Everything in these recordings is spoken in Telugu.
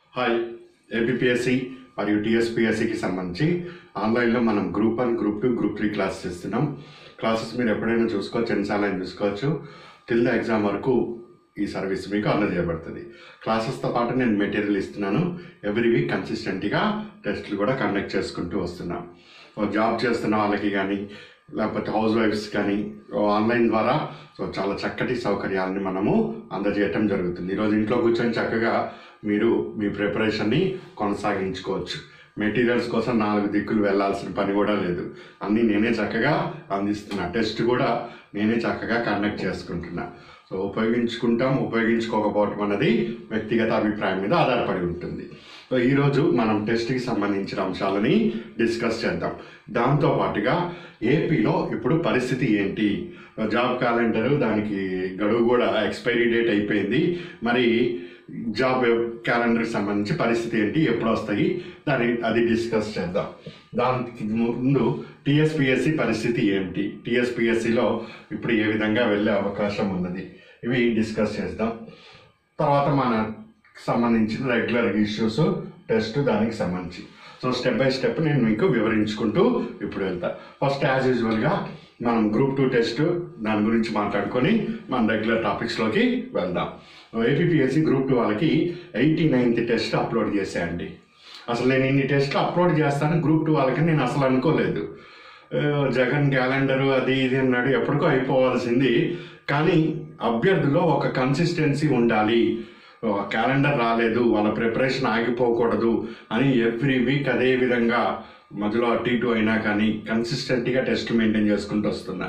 హాయ్ ఏపీఎస్సి మరియు టీఎస్పీఎస్సికి సంబంధించి ఆన్లైన్లో మనం group one group two group three classes ఇస్తున్నాం క్లాసెస్ మీరు ఎప్పుడైనా చూసుకోవచ్చు ఎన్నిసార్లు చూసుకోవచ్చు టిల్ ద ఎగ్జామ్ వరకు ఈ సర్వీస్ మీకు అందజేయబడుతుంది క్లాసెస్తో పాటు నేను మెటీరియల్ ఇస్తున్నాను ఎవ్రీ వీక్ కన్సిస్టెంట్గా టెస్టులు కూడా కండక్ట్ చేసుకుంటూ వస్తున్నాం సో జాబ్ చేస్తున్న వాళ్ళకి కానీ లేకపోతే హౌస్ వైఫ్స్ కానీ ఆన్లైన్ ద్వారా సో చాలా చక్కటి సౌకర్యాలని మనము అందజేయటం జరుగుతుంది ఈరోజు ఇంట్లో కూర్చొని చక్కగా మీరు మీ ప్రిపరేషన్ని కొనసాగించుకోవచ్చు మెటీరియల్స్ కోసం నాలుగు దిక్కులు వెళ్ళాల్సిన పని కూడా లేదు అన్నీ నేనే చక్కగా అందిస్తున్నా టెస్ట్ కూడా నేనే చక్కగా కండక్ట్ చేసుకుంటున్నా సో ఉపయోగించుకుంటాం ఉపయోగించుకోకపోవటం అన్నది వ్యక్తిగత అభిప్రాయం మీద ఆధారపడి ఉంటుంది సో ఈరోజు మనం టెస్ట్కి సంబంధించిన అంశాలని డిస్కస్ చేద్దాం దాంతో పాటుగా ఏపీలో ఇప్పుడు పరిస్థితి ఏంటి జాబ్ క్యాలెండర్ దానికి గడువు కూడా ఎక్స్పైరీ డేట్ అయిపోయింది మరి జాబ్ క్యాలెండర్కి సంబంధించి పరిస్థితి ఏంటి ఎప్పుడు వస్తాయి దాని అది డిస్కస్ చేద్దాం దానికి ముందు టీఎస్పిఎస్సి పరిస్థితి ఏంటి టీఎస్పిఎస్సిలో ఇప్పుడు ఏ విధంగా వెళ్ళే అవకాశం ఉన్నది ఇవి డిస్కస్ చేద్దాం తర్వాత మన సంబంధించిన రెగ్యులర్ ఇష్యూస్ టెస్ట్ దానికి సంబంధించి సో స్టెప్ బై స్టెప్ నేను మీకు వివరించుకుంటూ ఇప్పుడు వెళ్తా ఫస్ట్ యాజ్ యూజువల్గా మనం గ్రూప్ టూ టెస్ట్ దాని గురించి మాట్లాడుకొని మన రెగ్యులర్ టాపిక్స్లోకి వెళ్దాం ఏపీఎస్సి గ్రూప్ టూ వాళ్ళకి ఎయిటీ నైన్త్ టెస్ట్ అప్లోడ్ చేశాయండి అసలు నేను ఇన్ని టెస్ట్లు అప్లోడ్ చేస్తాను గ్రూప్ టూ వాళ్ళకి నేను అసలు అనుకోలేదు ఆ, జగన్ క్యాలెండరు అది ఇది అన్నాడు ఎప్పటికో అయిపోవాల్సింది కానీ అభ్యర్థుల్లో ఒక కన్సిస్టెన్సీ ఉండాలి ఒక క్యాలెండర్ రాలేదు వాళ్ళ ప్రిపరేషన్ ఆగిపోకూడదు అని ఎవ్రీ వీక్ అదే విధంగా మధ్యలో అటు ఇటు అయినా కానీ కన్సిస్టెంట్గా టెస్ట్ మెయింటైన్ చేసుకుంటూ వస్తున్నా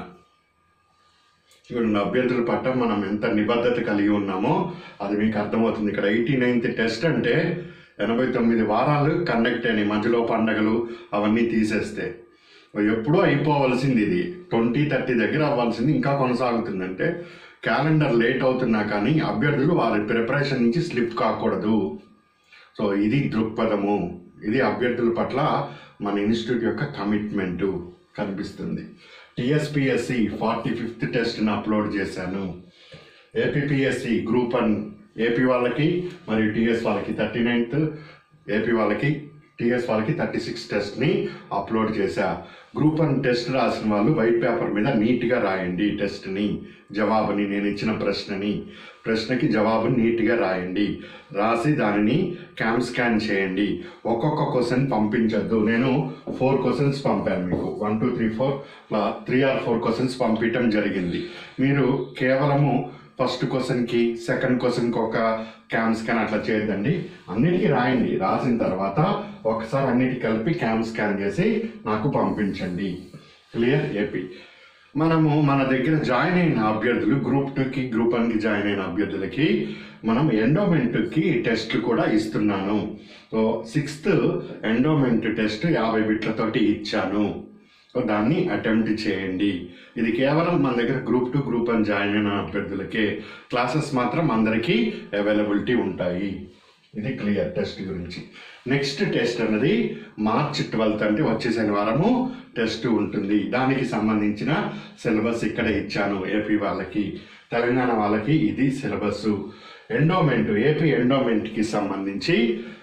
ఇప్పుడు ఉన్న అభ్యర్థుల పట్ల మనం ఎంత నిబద్ధత కలిగి ఉన్నామో అది మీకు అర్థమవుతుంది ఇక్కడ ఎయిటీ నైన్త్ టెస్ట్ అంటే ఎనభై తొమ్మిది వారాలు కండక్ట్ అయినాయి మధ్యలో పండగలు అవన్నీ తీసేస్తే ఎప్పుడూ అయిపోవలసింది ఇది ట్వంటీ థర్టీ దగ్గర అవ్వాల్సింది ఇంకా కొనసాగుతుందంటే క్యాలెండర్ లేట్ అవుతున్నా కానీ అభ్యర్థులు వారి ప్రిపరేషన్ నుంచి స్లిప్ కాకూడదు సో ఇది దృక్పథము ఇది అభ్యర్థుల పట్ల మన ఇన్స్టిట్యూట్ యొక్క కమిట్మెంటు కనిపిస్తుంది టిఎస్పిఎస్సి ఫార్టీ ఫిఫ్త్ టెస్ట్ని అప్లోడ్ చేశాను ఏపీఎస్సి గ్రూప్ వన్ ఏపీ వాళ్ళకి మరియు టిఎస్ వాళ్ళకి థర్టీ నైన్త్ ఏపీ వాళ్ళకి టిఎస్ వాళ్ళకి థర్టీ సిక్స్ టెస్ట్ని అప్లోడ్ చేశా గ్రూప్ వన్ టెస్ట్ రాసిన వాళ్ళు వైట్ పేపర్ మీద నీట్గా రాయండి టెస్ట్ని జవాబుని నేను ఇచ్చిన ప్రశ్నని ప్రశ్నకి జవాబుని నీట్గా రాయండి రాసి దానిని క్యామ్ స్కాన్ చేయండి ఒక్కొక్క క్వశ్చన్ పంపించద్దు నేను ఫోర్ క్వశ్చన్స్ పంపాను మీకు one two three four three or four questions పంపించడం జరిగింది మీరు కేవలము ఫస్ట్ క్వశ్చన్కి సెకండ్ క్వశ్చన్కి ఒక క్యామ్ స్కాన్ అట్లా చేయొద్దండి అన్నిటికీ రాయండి రాసిన తర్వాత ఒకసారి అన్నిటి కలిపి క్యామ్ స్కాన్ చేసి నాకు పంపించండి క్లియర్ ఏపీ మనము మన దగ్గర జాయిన్ అయిన అభ్యర్థులు గ్రూప్ టూకి గ్రూప్ వన్కి జాయిన్ అయిన అభ్యర్థులకి మనం ఎండోమెంట్కి టెస్ట్లు కూడా ఇస్తున్నాను సో సిక్స్త్ ఎండోమెంట్ టెస్ట్ యాభై బిట్లతోటి ఇచ్చాను సో దాన్ని అటెంప్ట్ చేయండి ఇది కేవలం మన దగ్గర group two group one join అయిన అభ్యర్థులకే క్లాసెస్ మాత్రం అందరికీ అవైలబిలిటీ ఉంటాయి ఇది క్లియర్ టెస్ట్ గురించి నెక్స్ట్ టెస్ట్ అన్నది మార్చ్ ట్వెల్త్ అంటే వచ్చే శనివారము టెస్ట్ ఉంటుంది దానికి సంబంధించిన సిలబస్ ఇక్కడ ఇచ్చాను ఏపీ వాళ్ళకి తెలంగాణ వాళ్ళకి ఇది సిలబస్ ఎండోమెంట్ ఏపీ ఎండోమెంట్కి సంబంధించి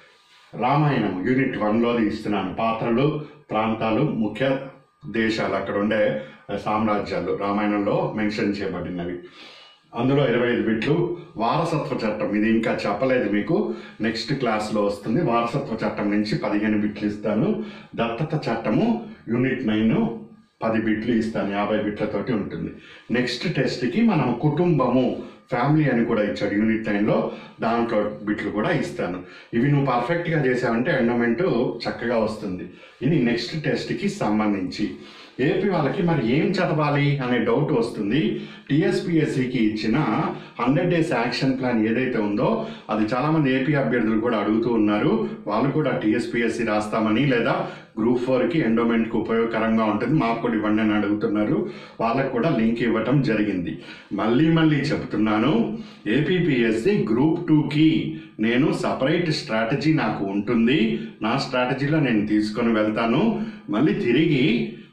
రామాయణం యూనిట్ వన్లోది ఇస్తున్నాను పాత్రలు ప్రాంతాలు ముఖ్య దేశాలు అక్కడ ఉండే సామ్రాజ్యాలు రామాయణంలో మెన్షన్ చేయబడినవి అందులో ఇరవై ఐదు బిట్లు వారసత్వ చట్టం ఇది ఇంకా చెప్పలేదు మీకు నెక్స్ట్ క్లాస్లో వస్తుంది వారసత్వ చట్టం నుంచి పదిహేను బిట్లు ఇస్తాను దత్తత చట్టము యూనిట్ నైన్ పది బిట్లు ఇస్తాను యాభై బిట్లతోటి ఉంటుంది నెక్స్ట్ టెస్ట్కి మనం కుటుంబము ఫ్యామిలీ అని కూడా ఇచ్చాడు యూనిట్ నైన్లో దాంట్లో బిట్లు కూడా ఇస్తాను ఇవి నువ్వు పర్ఫెక్ట్గా చేసావంటే ఎండోమెంట్ చక్కగా వస్తుంది ఇది నెక్స్ట్ టెస్ట్కి సంబంధించి ఏపీ వాళ్ళకి మరి ఏం చదవాలి అనే డౌట్ వస్తుంది టీఎస్పిఎస్సికి ఇచ్చిన హండ్రెడ్ డేస్ యాక్షన్ ప్లాన్ ఏదైతే ఉందో అది చాలామంది ఏపీ అభ్యర్థులు కూడా అడుగుతూ ఉన్నారు వాళ్ళు కూడా టీఎస్పిఎస్సి రాస్తామని లేదా గ్రూప్ ఫోర్కి ఎండోమెంట్కి ఉపయోగకరంగా ఉంటుంది మాకు కూడా ఇవ్వండి అని అడుగుతున్నారు వాళ్ళకు కూడా లింక్ ఇవ్వటం జరిగింది మళ్ళీ మళ్ళీ చెప్తున్నాను ఏపీపీఎస్సి గ్రూప్ టూకి నేను సపరేట్ స్ట్రాటజీ నాకు ఉంటుంది నా స్ట్రాటజీలో నేను తీసుకొని వెళ్తాను మళ్ళీ తిరిగి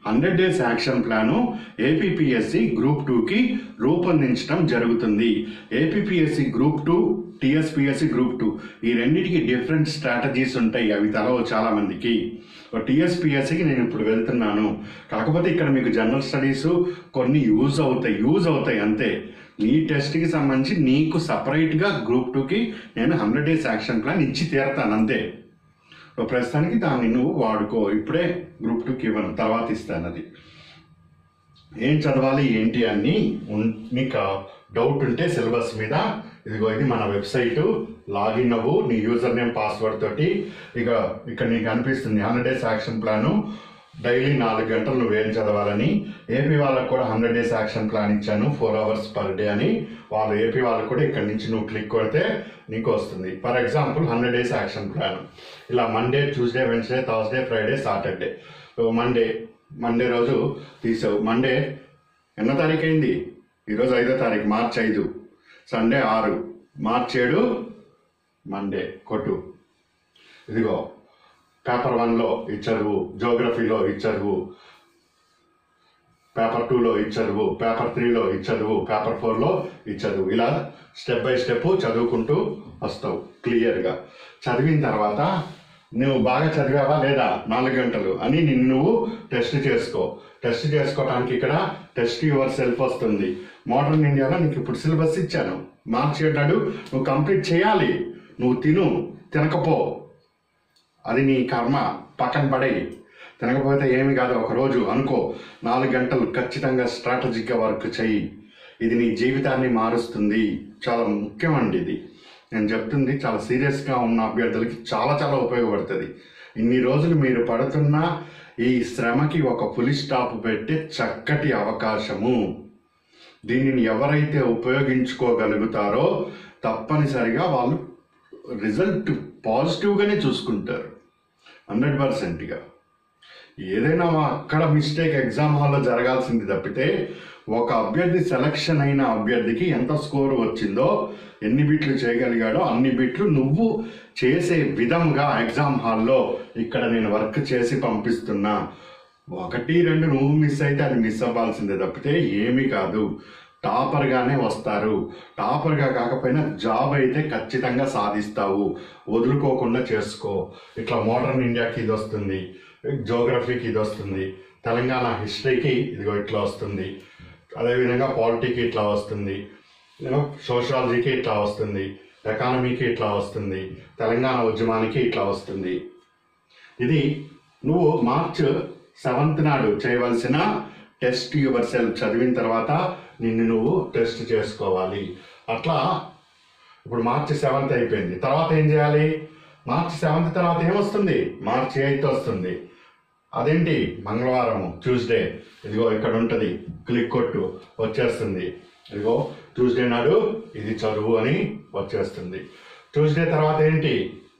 hundred days action plan APPSC group టూకి రూపొందించడం జరుగుతుంది APPSC group two TSPSC group two ఈ రెండింటికి డిఫరెంట్ స్ట్రాటజీస్ ఉంటాయి అవి తలవు చాలా మందికి టీఎస్పీఎస్సికి నేను ఇప్పుడు వెళ్తున్నాను కాకపోతే ఇక్కడ మీకు జనరల్ స్టడీస్ కొన్ని యూజ్ అవుతాయి యూజ్ అవుతాయి అంతే నీ టెస్ట్కి సంబంధించి నీకు సపరేట్గా గ్రూప్ టూకి నేను హండ్రెడ్ డేస్ యాక్షన్ ప్లాన్ ఇచ్చి తీరతాను అంతే సో ప్రస్తుతానికి దాన్ని నువ్వు వాడుకో ఇప్పుడే గ్రూప్ టూకి ఇవ్వను తర్వాత ఇస్తాను అది ఏం చదవాలి ఏంటి అని ఉన్- నీకు డౌట్ ఉంటే సిలబస్ మీద ఇదిగో ఇది మన వెబ్సైట్ లాగిన్ అవ్వు నీ యూజర్ నేమ్ పాస్వర్డ్ తోటి ఇక ఇక్కడ నీకు అనిపిస్తుంది hundred days action plan daily నాలుగు గంటలు నువ్వేం చదవాలని ఏపీ వాళ్ళకు కూడా హండ్రెడ్ డేస్ యాక్షన్ ప్లాన్ ఇచ్చాను ఫోర్ అవర్స్ పర్ డే అని వాళ్ళు ఏపీ వాళ్ళకు కూడా ఇక్కడ నుంచి నువ్వు క్లిక్ కొడితే నీకు వస్తుంది for example hundred days action plan ఇలా Monday Tuesday Wednesday Thursday Friday Saturday so Monday Monday రోజు తీసావు మండే ఎన్నో తారీఖు అయింది ఈరోజు ఐదో తారీఖు మార్చి ఐదు సండే ఆరు మార్చి ఏడు మండే కొట్టు ఇదిగో పేపర్ వన్లో ఇచ్చరువు జోగ్రఫీలో ఇచ్చరువు పేపర్ టూలో ఇచ్చరువు పేపర్ త్రీలో ఇచ్చరువు పేపర్ ఫోర్లో ఇచ్చరువు ఇలా స్టెప్ బై స్టెప్ చదువుకుంటూ వస్తావు క్లియర్గా చదివిన తర్వాత నువ్వు బాగా చదివావా లేదా నాలుగు గంటలు అని నిన్ను నువ్వు టెస్ట్ చేసుకో టెస్ట్ చేసుకోవడానికి ఇక్కడ టెస్ట్ యువర్ సెల్ఫ్ వస్తుంది మోడర్న్ ఇండియాలో నీకు ఇప్పుడు సిలబస్ ఇచ్చాను మార్చి ఏడాడు నువ్వు కంప్లీట్ చేయాలి నువ్వు తిను తినకపో అది నీ కర్మ పక్కన పడేయి తినకపోతే ఏమి కాదు ఒక రోజు అనుకో నాలుగు గంటలు ఖచ్చితంగా స్ట్రాటజిక్గా వర్క్ చెయ్యి ఇది నీ జీవితాన్ని మారుస్తుంది చాలా ముఖ్యమండి ఇది నేను చెప్తుంది చాలా సీరియస్గా ఉన్న అభ్యర్థులకి చాలా చాలా ఉపయోగపడుతుంది ఇన్ని రోజులు మీరు పడుతున్న ఈ శ్రమకి ఒక పులి స్టాప్ పెట్టే చక్కటి అవకాశము దీనిని ఎవరైతే ఉపయోగించుకోగలుగుతారో తప్పనిసరిగా వాళ్ళు రిజల్ట్ పాజిటివ్గానే చూసుకుంటారు హండ్రెడ్ పర్సెంట్గా ఏదైనా అక్కడ మిస్టేక్ ఎగ్జామ్ హాల్లో జరగాల్సింది తప్పితే ఒక అభ్యర్థి సెలక్షన్ అయిన అభ్యర్థికి ఎంత స్కోర్ వచ్చిందో ఎన్ని బిట్లు చేయగలిగాడో అన్ని బిట్లు నువ్వు చేసే విధంగా ఎగ్జామ్ హాల్లో ఇక్కడ నేను వర్క్ చేసి పంపిస్తున్నా ఒకటి రెండు నువ్వు మిస్ అయితే అది మిస్ అవ్వాల్సిందే తప్పితే ఏమీ కాదు టాపర్గానే వస్తారు టాపర్గా కాకపోయినా జాబ్ అయితే ఖచ్చితంగా సాధిస్తావు వదులుకోకుండా చేసుకో ఇట్లా మోడర్న్ ఇండియాకి ఇది వస్తుంది జోగ్రఫీకి ఇది వస్తుంది తెలంగాణ హిస్టరీకి ఇదిగో ఇట్లా వస్తుంది అదేవిధంగా పాలిటీకి ఇట్లా వస్తుంది సోషాలజీకి ఇట్లా వస్తుంది ఎకానమీకి ఇట్లా వస్తుంది తెలంగాణ ఉద్యమానికి ఇట్లా వస్తుంది ఇది నువ్వు మార్చ్ సెవెంత్ నాడు చేయవలసిన టెస్ట్ యువర్ సెల్ఫ్ చదివిన తర్వాత నిన్ను నువ్వు టెస్ట్ చేసుకోవాలి అట్లా ఇప్పుడు మార్చి సెవెంత్ అయిపోయింది తర్వాత ఏం చేయాలి మార్చి సెవెంత్ తర్వాత ఏమొస్తుంది మార్చి ఎయిత్ వస్తుంది అదేంటి మంగళవారం ట్యూస్డే ఇదిగో ఇక్కడ ఉంటుంది క్లిక్ కొట్టు వచ్చేస్తుంది ఇదిగో ట్యూస్డే నాడు ఇది చదువు అని వచ్చేస్తుంది ట్యూస్డే తర్వాత ఏంటి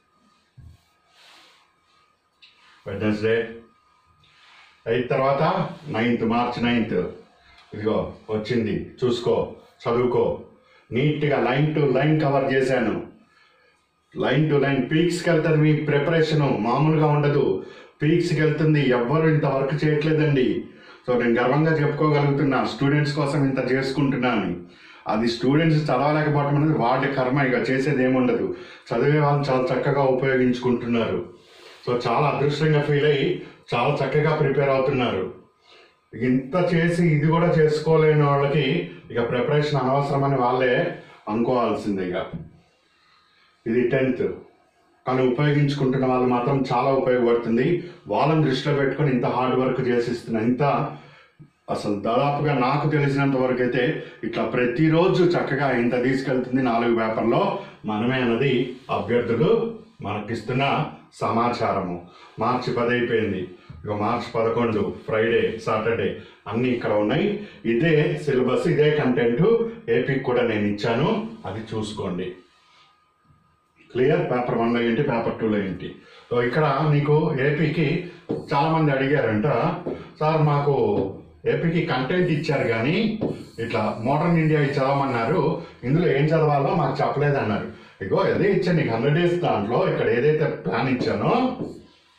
వెడ్నెస్డే ఎయిత్ తర్వాత నైన్త్ మార్చ్ నైన్త్ ఇదిగో వచ్చింది చూసుకో చదువుకో నీట్గా లైన్ టు లైన్ కవర్ చేశాను లైన్ టు లైన్ పీక్స్కి వెళ్తుంది మీ ప్రిపరేషన్ మామూలుగా ఉండదు పీక్స్కి వెళ్తుంది ఎవ్వరు ఇంత వర్క్ చేయట్లేదండి సో నేను గర్వంగా చెప్పుకోగలుగుతున్నా స్టూడెంట్స్ కోసం ఇంత చేసుకుంటున్నాను అది స్టూడెంట్స్ చదవలేకపోవడం అనేది వాళ్ళ కర్మ ఇక చేసేది ఏముండదు చదివే వాళ్ళు చాలా చక్కగా ఉపయోగించుకుంటున్నారు సో చాలా అదృష్టంగా ఫీల్ అయ్యి చాలా చక్కగా ప్రిపేర్ అవుతున్నారు ఇంత చేసి ఇది కూడా చేసుకోలేని వాళ్ళకి ఇక ప్రిపరేషన్ అనవసరమని వాళ్ళే అనుకోవాల్సిందే ఇక ఇది టెన్త్ కానీ ఉపయోగించుకుంటున్న వాళ్ళు మాత్రం చాలా ఉపయోగపడుతుంది వాళ్ళని దృష్టిలో పెట్టుకొని ఇంత హార్డ్ వర్క్ చేసిస్తున్నా ఇంత అసలు దాదాపుగా నాకు తెలిసినంత వరకు అయితే ఇట్లా ప్రతిరోజు చక్కగా ఇంత తీసుకెళ్తుంది నాలుగు పేపర్లో మనమే అన్నది అభ్యర్థులు మనకిస్తున్న సమాచారము మార్చి పది అయిపోయింది ఇక మార్చి పదకొండు ఫ్రైడే సాటర్డే అన్నీ ఇక్కడ ఉన్నాయి ఇదే సిలబస్ ఇదే కంటెంట్ ఏపీకి కూడా నేను ఇచ్చాను అది చూసుకోండి క్లియర్ పేపర్ వన్లో ఏంటి పేపర్ టూలో ఏంటి సో ఇక్కడ నీకు ఏపీకి చాలా మంది అడిగారంట సార్ మాకు ఏపీకి కంటెంట్ ఇచ్చారు కానీ ఇట్లా మోడర్న్ ఇండియా చదవమన్నారు ఇందులో ఏం చదవాలో మాకు చెప్పలేదు అన్నారు ఇగో అదే ఇచ్చాను నీకు హండ్రెడ్ డేస్ దాంట్లో ఇక్కడ ఏదైతే ప్లాన్ ఇచ్చానో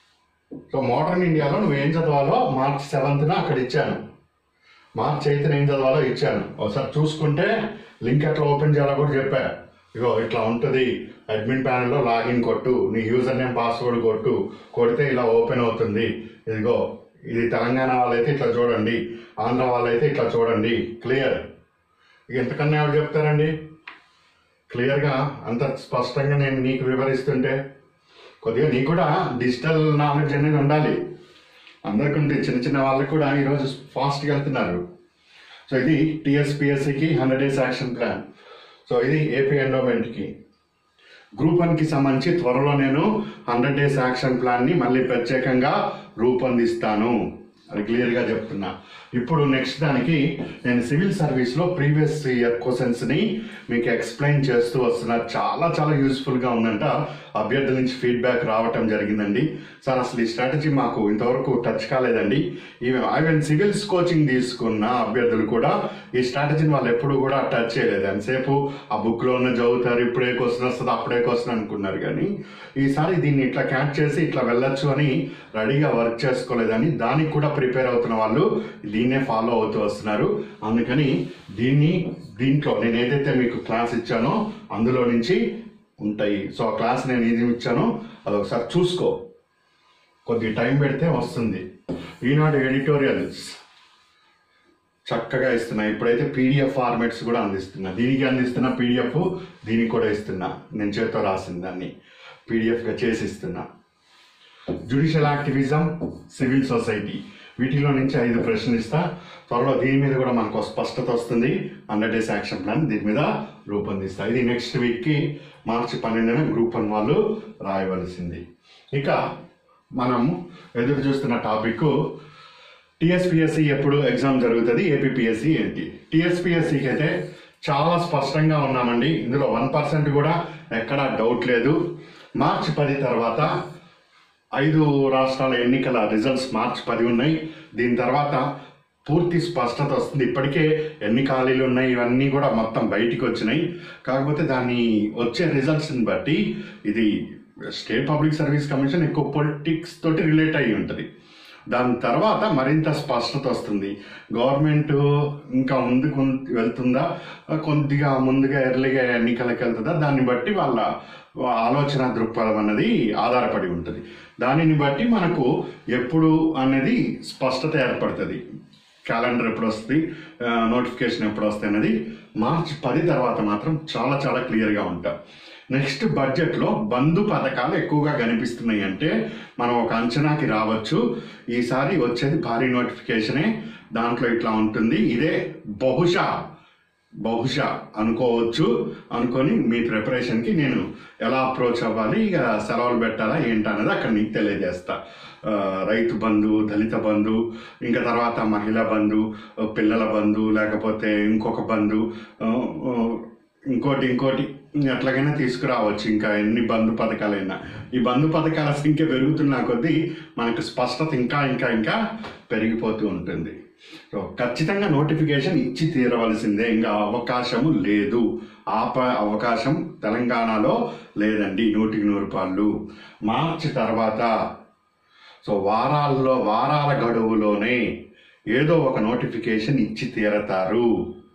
సో మోడర్న్ ఇండియాలో నువ్వు ఏం చదవాలో మార్చ్ సెవెంత్న అక్కడ ఇచ్చాను మార్చ్ ఎయిత్ ఏం చదవాలో ఇచ్చాను ఒకసారి చూసుకుంటే లింక్ ఎట్లా ఓపెన్ చేయాలో కూడా చెప్పా ఇగో ఇట్లా ఉంటుంది అడ్మిన్ ప్యానల్లో లాగిన్ కొట్టు నీ యూజర్ నేమ్ పాస్వర్డ్ కొట్టు కొడితే ఇలా ఓపెన్ అవుతుంది ఇదిగో ఇది తెలంగాణ వాళ్ళైతే ఇట్లా చూడండి ఆంధ్ర వాళ్ళైతే ఇట్లా చూడండి క్లియర్ ఇక ఎంతకన్నా ఎవరు చెప్తారండి క్లియర్గా అంత స్పష్టంగా నేను నీకు వివరిస్తుంటే కొద్దిగా నీకు కూడా డిజిటల్ నాలెడ్జ్ అనేది ఉండాలి అందరికీ ఉంది చిన్న చిన్న వాళ్ళకి కూడా ఈరోజు ఫాస్ట్గా వెళ్తున్నారు సో ఇది టీఎస్పిఎస్సికి hundred days action plan so ఇది ఏపీ ఎండోమెంట్కి గ్రూప్ వన్కి సంబంధించి త్వరలో నేను హండ్రెడ్ డేస్ యాక్షన్ ప్లాన్ని మళ్ళీ ప్రత్యేకంగా రూపొందిస్తాను అది క్లియర్గా చెప్తున్నా ఇప్పుడు నెక్స్ట్ దానికి నేను సివిల్ సర్వీస్లో ప్రీవియస్ ఇయర్ క్వశ్చన్స్ని మీకు ఎక్స్ప్లెయిన్ చేస్తూ వస్తున్నా చాలా చాలా యూస్ఫుల్గా ఉందంట అభ్యర్థుల నుంచి ఫీడ్బ్యాక్ రావటం జరిగిందండి సార్ అసలు ఈ స్ట్రాటజీ మాకు ఇంతవరకు టచ్ కాలేదండి ఈవెన్ ఈవెన్ సివిల్స్ కోచింగ్ తీసుకున్న అభ్యర్థులు కూడా ఈ స్ట్రాటజీని వాళ్ళు ఎప్పుడు కూడా టచ్ చేయలేదు ఎంతసేపు ఆ బుక్లో ఉన్న చదువుతారు ఇప్పుడే క్వశ్చన్ వస్తుంది అప్పుడే క్వశ్చన్ అనుకున్నారు కానీ ఈసారి దీన్ని ఇట్లా క్యాచ్ చేసి ఇట్లా వెళ్ళొచ్చు అని రెడీగా వర్క్ చేసుకోలేదని దానికి కూడా ప్రిపేర్ అవుతున్న వాళ్ళు దీన్నే ఫాలో అవుతూ వస్తున్నారు అందుకని దీన్ని దీంట్లో నేను ఏదైతే మీకు క్లాస్ ఇచ్చానో అందులో నుంచి ఉంటాయి సో ఆ క్లాస్ నేను ఏది ఇచ్చానో అది ఒకసారి చూసుకో కొద్ది టైం పెడితే వస్తుంది ఈనాడు ఎడిటోరియల్స్ చక్కగా ఇస్తున్నా ఇప్పుడైతే పీడిఎఫ్ ఫార్మాట్స్ కూడా అందిస్తున్నా దీనికి అందిస్తున్న పీడిఎఫ్ దీనికి కూడా ఇస్తున్నా నేను చేతితో రాసిన దాన్ని పీడిఎఫ్గా చేసి ఇస్తున్నా జుడిషియల్ యాక్టివిజం సివిల్ సొసైటీ వీటిలో నుంచి ఐదు ప్రశ్నలు ఇస్తా త్వరలో దీని మీద కూడా మనకు ఒక స్పష్టత వస్తుంది హండ్రెడ్ డేస్ యాక్షన్ ప్లాన్ దీని మీద రూపొందిస్తా ఇది నెక్స్ట్ వీక్కి మార్చి పన్నెండున గ్రూప్ వన్ వాళ్ళు రాయవలసింది ఇక మనం ఎదురు చూస్తున్న టాపిక్ టిఎస్పిఎస్సి ఎప్పుడు ఎగ్జామ్ జరుగుతుంది ఏపీపీఎస్సి ఏంటి టిఎస్పిఎస్సికి అయితే చాలా స్పష్టంగా ఉన్నామండి ఇందులో వన్ పర్సెంట్ కూడా ఎక్కడా డౌట్ లేదు మార్చి పది తర్వాత ఐదు రాష్ట్రాల ఎన్నికల రిజల్ట్స్ మార్చి పది ఉన్నాయి దీని తర్వాత పూర్తి స్పష్టత వస్తుంది ఇప్పటికే ఎన్ని ఖాళీలు ఉన్నాయి ఇవన్నీ కూడా మొత్తం బయటికి వచ్చినాయి కాకపోతే దాన్ని వచ్చే రిజల్ట్స్ని బట్టి ఇది స్టేట్ పబ్లిక్ సర్వీస్ కమిషన్ ఎక్కువ పొలిటిక్స్ తోటి రిలేట్ అయి ఉంటుంది దాని తర్వాత మరింత స్పష్టత వస్తుంది గవర్నమెంట్ ఇంకా ముందుకు వెళ్తుందా కొద్దిగా ముందుగా ఎర్లీగా ఎన్నికలకు వెళ్తుందా దాన్ని బట్టి వాళ్ళ ఆలోచన దృక్పథం అన్నది ఆధారపడి ఉంటుంది దానిని బట్టి మనకు ఎప్పుడు అనేది స్పష్టత ఏర్పడుతుంది క్యాలెండర్ ఎప్పుడు వస్తుంది నోటిఫికేషన్ ఎప్పుడు వస్తుంది అనేది మార్చి పది తర్వాత మాత్రం చాలా చాలా క్లియర్గా ఉంటాం నెక్స్ట్ బడ్జెట్లో బంధు పథకాలు ఎక్కువగా కనిపిస్తున్నాయి అంటే మనం ఒక అంచనాకి రావచ్చు ఈసారి వచ్చేది భారీ నోటిఫికేషనే దాంట్లో ఇట్లా ఉంటుంది ఇదే బహుశా బహుశా అనుకోవచ్చు అనుకొని మీ ప్రిపరేషన్కి నేను ఎలా అప్రోచ్ అవ్వాలి ఇక సెలవులు పెట్టాలా ఏంటనేది అక్కడ నీకు తెలియజేస్తా ఆ, రైతు బంధు దళిత బంధు ఇంకా తర్వాత మహిళా బంధు పిల్లల బంధు లేకపోతే ఇంకొక బంధు ఆ, ఆ, ఇంకోటి ఇంకోటి ఎట్లాగైనా తీసుకురావచ్చు ఇంకా ఎన్ని బంధు పథకాలైనా ఈ బంధు పథకాల సంఖ్య పెరుగుతున్న కొద్దీ మనకు స్పష్టత ఇంకా ఇంకా ఇంకా పెరిగిపోతూ ఉంటుంది సో ఖచ్చితంగా నోటిఫికేషన్ ఇచ్చి తీరవలసిందే ఇంకా అవకాశము లేదు ఆప అవకాశం తెలంగాణలో లేదండి నూటికి నూరు పాళ్ళు మార్చి తర్వాత సో వారాల్లో వారాల గడువులోనే ఏదో ఒక నోటిఫికేషన్ ఇచ్చి తీరతారు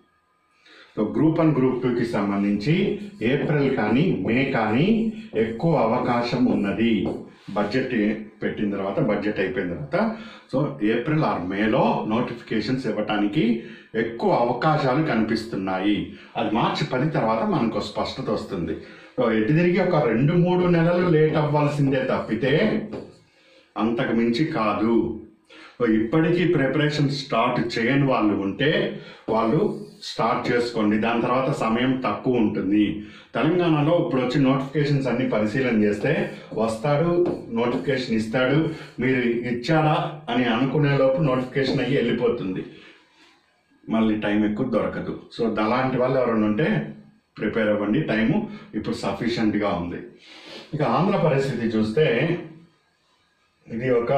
సో గ్రూప్ వన్ గ్రూప్ టూకి సంబంధించి ఏప్రిల్ కానీ మే కానీ ఎక్కువ అవకాశం ఉన్నది బడ్జెట్ పెట్టిన తర్వాత బడ్జెట్ అయిపోయిన తర్వాత సో ఏప్రిల్ ఆర్ మేలో నోటిఫికేషన్స్ ఇవ్వటానికి ఎక్కువ అవకాశాలు కనిపిస్తున్నాయి అది మార్చి పది తర్వాత మనకు స్పష్టత వస్తుంది సో ఎటు తిరిగి ఒక రెండు మూడు నెలలు లేట్ అవ్వాల్సిందే తప్పితే అంతకు మించి కాదు సో ఇప్పటికీ ప్రిపరేషన్ స్టార్ట్ చేయని వాళ్ళు ఉంటే వాళ్ళు స్టార్ట్ చేసుకోండి దాని తర్వాత సమయం తక్కువ ఉంటుంది తెలంగాణలో ఇప్పుడు వచ్చి నోటిఫికేషన్స్ అన్ని పరిశీలన చేస్తే వస్తాడు నోటిఫికేషన్ ఇస్తాడు మీరు ఇచ్చాడా అని అనుకునే లోపు నోటిఫికేషన్ అయ్యి వెళ్ళిపోతుంది మళ్ళీ టైం ఎక్కువ దొరకదు సో అలాంటి వాళ్ళు ఎవరైనా ఉంటే ప్రిపేర్ అవ్వండి టైము ఇప్పుడు సఫిషియెంట్గా ఉంది ఇక ఆంధ్ర పరిస్థితి చూస్తే ఇది ఒక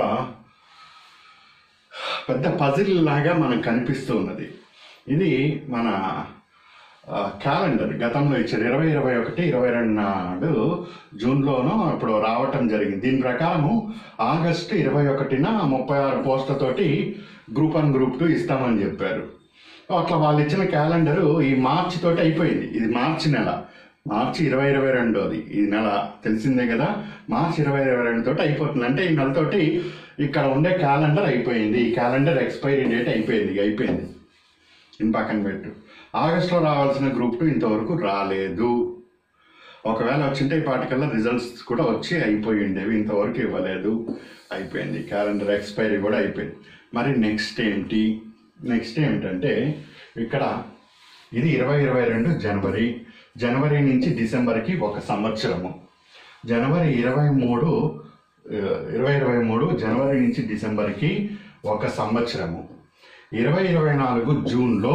పెద్ద పజిల్ లాగా మనకు కనిపిస్తూ ఉన్నది ఇది మన ఆ, క్యాలెండర్ గతంలో ఇచ్చారు ఇరవై ఇరవై ఒకటి ఇరవై రెండు నాడు జూన్లోనూ ఇప్పుడు రావటం జరిగింది దీని ప్రకారము ఆగస్టు ఇరవై ఒకటిన ముప్పై ఆరు పోస్టులతోటి గ్రూప్ వన్ గ్రూప్ టూ ఇస్తామని చెప్పారు అట్లా వాళ్ళు ఇచ్చిన క్యాలెండరు ఈ మార్చి తోటి అయిపోయింది ఇది మార్చి నెల మార్చి ఇరవై ఇరవై రెండోది ఈ నెల తెలిసిందే కదా మార్చి ఇరవై ఇరవై రెండు తోటి అయిపోతుంది అంటే ఈ నెలతోటి ఇక్కడ ఉండే క్యాలెండర్ అయిపోయింది ఈ క్యాలెండర్ ఎక్స్పైరీ డేట్ అయిపోయింది ఇక అయిపోయింది ఇన్ పక్కన పెట్టు ఆగస్టులో రావాల్సిన గ్రూప్ టూ ఇంతవరకు రాలేదు ఒకవేళ వచ్చింటే ఈ పాటికల్లా రిజల్ట్స్ కూడా వచ్చి అయిపోయి ఉండేవి ఇంతవరకు ఇవ్వలేదు అయిపోయింది క్యాలెండర్ ఎక్స్పైరీ కూడా అయిపోయింది మరి నెక్స్ట్ ఏంటి నెక్స్ట్ ఏమిటంటే ఇక్కడ ఇది ఇరవై ఇరవై రెండు జనవరి జనవరి నుంచి డిసెంబర్కి ఒక సంవత్సరము జనవరి ఇరవై మూడు ఇరవై ఇరవై మూడు జనవరి నుంచి డిసెంబర్కి ఒక సంవత్సరము ఇరవై ఇరవై నాలుగు జూన్లో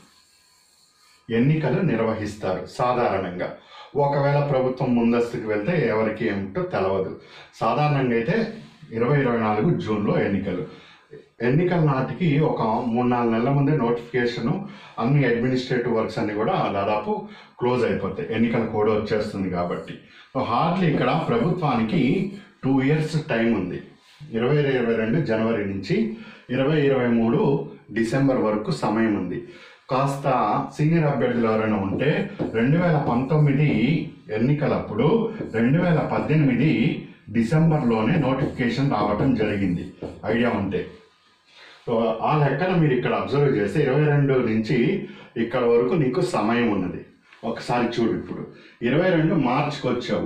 ఎన్నికలు నిర్వహిస్తారు సాధారణంగా ఒకవేళ ప్రభుత్వం ముందస్తుకు వెళ్తే ఎవరికి ఏమిటో తెలవదు సాధారణంగా అయితే ఇరవై ఇరవై నాలుగు జూన్లో ఎన్నికలు ఎన్నికల నాటికి ఒక మూడు నాలుగు నెలల ముందే నోటిఫికేషన్ అన్ని అడ్మినిస్ట్రేటివ్ వర్క్స్ అన్ని కూడా దాదాపు క్లోజ్ అయిపోతాయి ఎన్నికల కోడ్ వచ్చేస్తుంది కాబట్టి హార్డ్లీ ఇక్కడ ప్రభుత్వానికి టూ ఇయర్స్ టైం ఉంది ఇరవై ఇరవై రెండు జనవరి నుంచి ఇరవై ఇరవై మూడు డిసెంబర్ వరకు సమయం ఉంది కాస్త సీనియర్ అభ్యర్థులు ఎవరైనా ఉంటే రెండు వేల పంతొమ్మిది ఎన్నికలప్పుడు రెండు వేల పద్దెనిమిది డిసెంబర్లోనే నోటిఫికేషన్ రావటం జరిగింది ఐడియా ఉంటే సో ఆ లెక్కన మీరు ఇక్కడ అబ్జర్వ్ చేస్తే ఇరవై రెండు నుంచి ఇక్కడ వరకు నీకు సమయం ఉన్నది ఒకసారి చూడు ఇప్పుడు ఇరవై రెండు మార్చికి వచ్చావు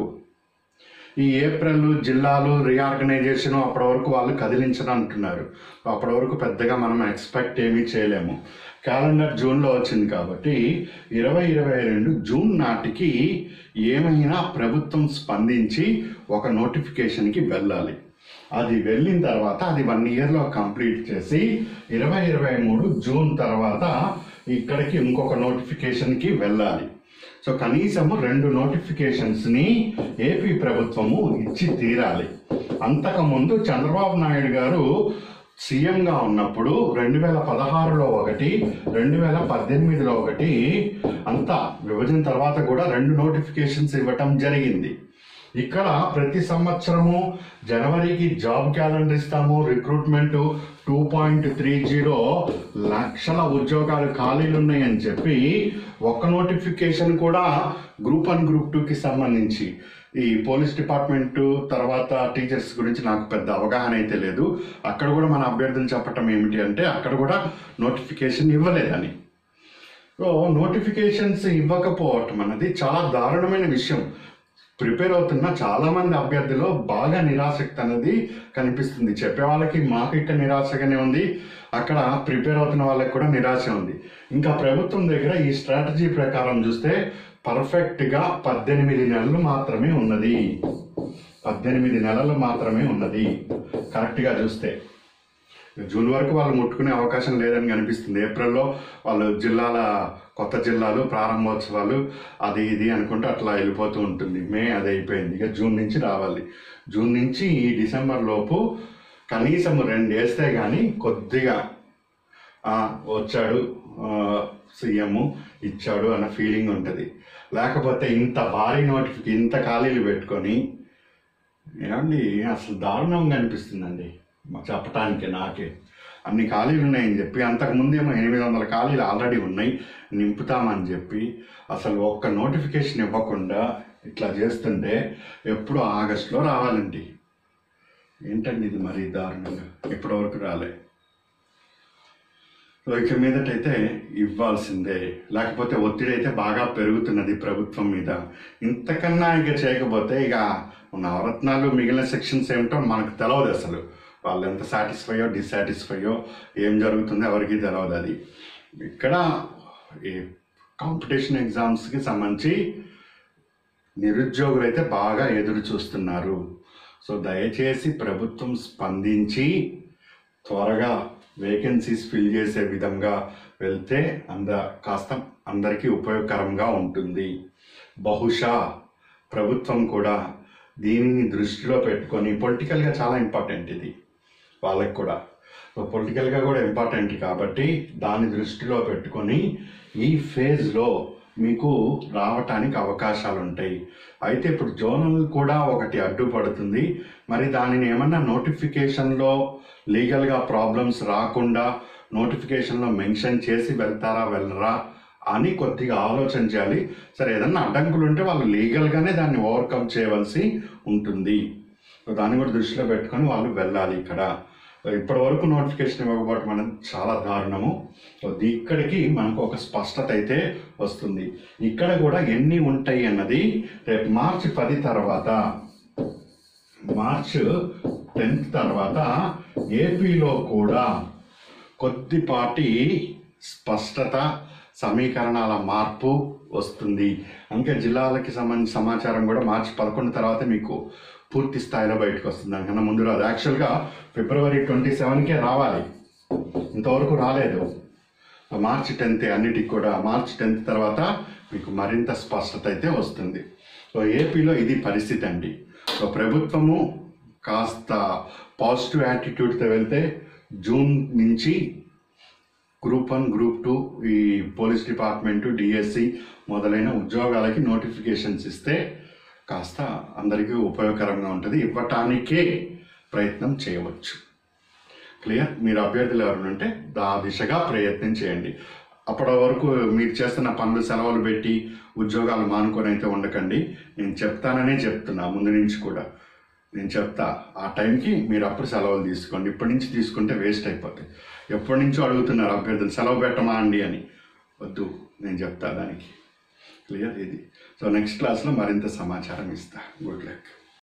ఈ ఏప్రిల్ జిల్లాలు రీఆర్గనైజేషన్ అప్పటి వరకు వాళ్ళు కదిలించడం అంటున్నారు అప్పటి వరకు పెద్దగా మనం ఎక్స్పెక్ట్ ఏమీ చేయలేము క్యాలెండర్ జూన్లో వచ్చింది కాబట్టి ఇరవై ఇరవై రెండు జూన్ నాటికి ఏమైనా ప్రభుత్వం స్పందించి ఒక నోటిఫికేషన్కి వెళ్ళాలి అది వెళ్ళిన తర్వాత అది వన్ ఇయర్లో కంప్లీట్ చేసి ఇరవై ఇరవై మూడు జూన్ తర్వాత ఇక్కడికి ఇంకొక నోటిఫికేషన్కి వెళ్ళాలి సో కనీసము రెండు నోటిఫికేషన్స్ని ఏపీ ప్రభుత్వము ఇచ్చి తీరాలి అంతకుముందు చంద్రబాబు నాయుడు గారు సీఎంగా ఉన్నప్పుడు రెండు వేల పదహారులో ఒకటి రెండు వేల పద్దెనిమిదిలో ఒకటి అంతా విభజన తర్వాత కూడా రెండు నోటిఫికేషన్స్ ఇవ్వటం జరిగింది ఇక్కడ ప్రతి సంవత్సరము జనవరికి జాబ్ క్యాలెండర్ ఇస్తాము recruitment two point three zero లక్షల ఉద్యోగాలు ఖాళీలు ఉన్నాయని చెప్పి ఒక్క నోటిఫికేషన్ కూడా గ్రూప్ వన్ గ్రూప్ టూకి సంబంధించి ఈ పోలీస్ డిపార్ట్మెంట్ తర్వాత టీచర్స్ గురించి నాకు పెద్ద అవగాహన అయితే లేదు అక్కడ కూడా మన అభ్యర్థులు చెప్పటం ఏమిటి అంటే అక్కడ కూడా నోటిఫికేషన్ ఇవ్వలేదని సో నోటిఫికేషన్స్ ఇవ్వకపోవటం అన్నది చాలా దారుణమైన విషయం ప్రిపేర్ అవుతున్న చాలా మంది అభ్యర్థులు బాగా నిరాసక్తి అనేది కనిపిస్తుంది చెప్పే వాళ్ళకి మాకు ఇక్కడ నిరాశగానే ఉంది అక్కడ ప్రిపేర్ అవుతున్న వాళ్ళకి కూడా నిరాశ ఉంది ఇంకా ప్రభుత్వం దగ్గర ఈ స్ట్రాటజీ ప్రకారం చూస్తే పర్ఫెక్ట్గా పద్దెనిమిది నెలలు మాత్రమే ఉన్నది పద్దెనిమిది నెలలు మాత్రమే ఉన్నది కరెక్ట్గా చూస్తే జూన్ వరకు వాళ్ళు ముట్టుకునే అవకాశం లేదని కనిపిస్తుంది ఏప్రిల్లో వాళ్ళు జిల్లాల కొత్త జిల్లాలు ప్రారంభోత్సవాలు అది ఇది అనుకుంటూ అట్లా వెళ్ళిపోతూ ఉంటుంది మే అది అయిపోయింది ఇక జూన్ నుంచి రావాలి జూన్ నుంచి ఈ డిసెంబర్ లోపు కనీసం రెండు వేస్తే కానీ కొద్దిగా ఆ, వచ్చాడు సీఎం ఇచ్చాడు అన్న ఫీలింగ్ ఉంటుంది లేకపోతే ఇంత భారీ నోటిఫికే ఇంత ఖాళీలు పెట్టుకొని ఏమండి అసలు దారుణంగా అనిపిస్తుందండి మా చెప్పటానికి నాకే అన్ని ఖాళీలు ఉన్నాయని చెప్పి అంతకుముందేమో ఎనిమిది వందల ఖాళీలు ఆల్రెడీ ఉన్నాయి నింపుతామని చెప్పి అసలు ఒక్క నోటిఫికేషన్ ఇవ్వకుండా ఇట్లా చేస్తుంటే ఎప్పుడు ఆగస్టులో రావాలండి ఏంటండి ఇది మరి దారుణంగా ఇప్పటివరకు రాలే సో ఇక మీదటైతే ఇవ్వాల్సిందే లేకపోతే ఒత్తిడి అయితే బాగా పెరుగుతున్నది ప్రభుత్వం మీద ఇంతకన్నా ఇక చేయకపోతే ఇక నవరత్నాలు మిగిలిన సెక్షన్స్ ఏమిటో మనకు తెలవదు అసలు వాళ్ళు ఎంత సాటిస్ఫైయో డిస్సాటిస్ఫైయో ఏం జరుగుతుందో ఎవరికి తెలవదు అది ఇక్కడ ఈ కాంపిటీషన్ ఎగ్జామ్స్కి సంబంధించి నిరుద్యోగులు అయితే బాగా ఎదురు చూస్తున్నారు సో దయచేసి ప్రభుత్వం స్పందించి త్వరగా వేకెన్సీస్ ఫిల్ చేసే విధంగా వెళ్తే అంద కాస్త అందరికీ ఉపయోగకరంగా ఉంటుంది బహుశా ప్రభుత్వం కూడా దీనిని దృష్టిలో పెట్టుకొని పొలిటికల్గా చాలా ఇంపార్టెంట్ ఇది వాళ్ళకి కూడా సో పొలిటికల్గా కూడా ఇంపార్టెంట్ కాబట్టి దాన్ని దృష్టిలో పెట్టుకొని ఈ ఫేజ్లో మీకు రావటానికి అవకాశాలు ఉంటాయి అయితే ఇప్పుడు జోనల్ కూడా ఒకటి అడ్డుపడుతుంది మరి దానిని ఏమన్నా నోటిఫికేషన్లో లీగల్గా ప్రాబ్లమ్స్ రాకుండా నోటిఫికేషన్లో మెన్షన్ చేసి వెళ్తారా వెళ్ళరా అని కొద్దిగా ఆలోచన చేయాలి సరే ఏదన్నా అడ్డంకులు ఉంటే వాళ్ళు లీగల్గానే దాన్ని ఓవర్కమ్ చేయవలసి ఉంటుంది సో దాన్ని కూడా దృష్టిలో పెట్టుకొని వాళ్ళు వెళ్ళాలి ఇక్కడ ఇప్పటి వరకు నోటిఫికేషన్ ఇవ్వకపోవడం అనేది చాలా దారుణము సో ది- ఇక్కడికి మనకు ఒక స్పష్టత అయితే వస్తుంది ఇక్కడ కూడా ఎన్ని ఉంటాయి అన్నది రేపు మార్చి పది తర్వాత మార్చ్ టెన్త్ తర్వాత ఏపీలో కూడా కొద్దిపాటి స్పష్టత సమీకరణాల మార్పు వస్తుంది అందుకే జిల్లాలకి సంబంధించిన సమాచారం కూడా మార్చి పదకొండు తర్వాత మీకు పూర్తి స్థాయిలో బయటకు వస్తుంది దానికన్నా ముందు రాదు యాక్చువల్గా ఫిబ్రవరి ట్వంటీ సెవెన్కే రావాలి ఇంతవరకు రాలేదు మార్చి టెన్త్ అన్నిటికి కూడా మార్చి టెన్త్ తర్వాత మీకు మరింత స్పష్టత అయితే వస్తుంది సో ఏపీలో ఇది పరిస్థితి అండి సో ప్రభుత్వము కాస్త పాజిటివ్ యాటిట్యూడ్తో వెళ్తే జూన్ నుంచి గ్రూప్ వన్ గ్రూప్ టూ ఈ పోలీస్ డిపార్ట్మెంటు డిఎస్సి మొదలైన ఉద్యోగాలకి నోటిఫికేషన్స్ ఇస్తే కాస్త అందరికీ ఉపయోగకరంగా ఉంటుంది ఇవ్వటానికే ప్రయత్నం చేయవచ్చు క్లియర్ మీరు అభ్యర్థులు ఎవరు ఉంటే ఆ దిశగా ప్రయత్నం చేయండి అప్పటి వరకు మీరు చేస్తున్న పనులు సెలవులు పెట్టి ఉద్యోగాలు మానుకొని అయితే ఉండకండి నేను చెప్తాననే చెప్తున్నా ముందు నుంచి కూడా నేను చెప్తా ఆ టైంకి మీరు అప్పుడు సెలవులు తీసుకోండి ఇప్పటి నుంచి తీసుకుంటే వేస్ట్ అయిపోతాయి ఎప్పటి నుంచో అడుగుతున్నారు అభ్యర్థులు సెలవు పెట్టమా అండి అని వద్దు నేను చెప్తా దానికి క్లియర్ ఇది సో నెక్స్ట్ క్లాస్లో మరింత సమాచారం ఇస్తా గుడ్ లక్